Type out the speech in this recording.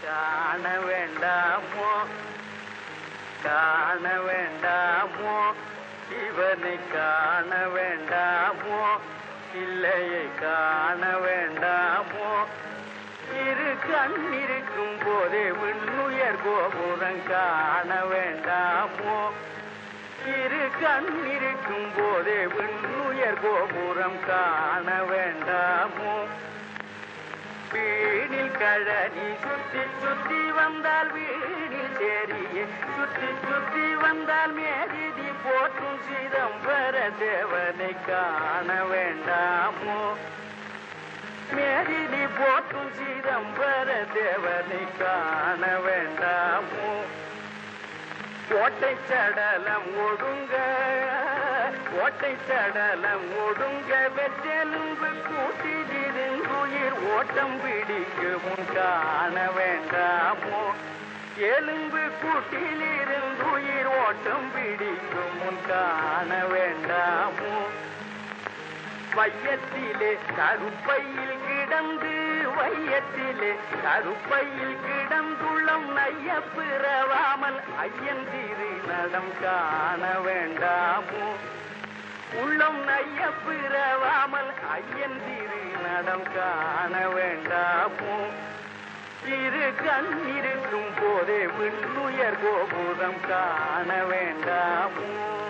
காண வேண்டாமோ காண வேண்டாமோ இவனை காண வேண்டாமோ இல்லையை காண வேண்டாமோ இரு கண் இருக்கும் போதே விண்ணுயர் கோபுரம் காண வேண்டாமோ இரு கண் இருக்கும் போதே விண்ணுயர் கோபுரம் காண வேண்டாமோ வீணில் கழனி சுத்தி சுத்தி வந்தால் வீணில் சேரியே சுத்தி சுத்தி வந்தால் மேதிதி போற்றும் சிதம்பர தேவனை காண வேண்டாமோ மேதிதி போற்றும் சிதம்பர தேவனை காண வேண்டாமோ கோட்டை சடலம் ஒடுங்க கோட்டை சடலம் ஒடுங்க வெற்றெலும்பு கூட்டிலிருந்துயிர் ஓட்டம் பிடிக்கவும் காண வேண்டாமோ எலும்பு கூட்டிலிருந்துயிர் ஓட்டம் பிடிக்கவும் காண வேண்டாமோ வையத்திலே கருப்பையில் கிடந்து வையத்திலே கருப்பையில் கிடந்துள்ளம் நைய பிறவாமல் ஐயன் திரு நடம் காண வேண்டாமோ உள்ளம் நைய பிறவாமல் ஐயன் திரு நடம் காண வேண்டாமோ இரு கண் இருக்கும் போதே விண்ணுயர் கோபுரம் காண வேண்டாமோ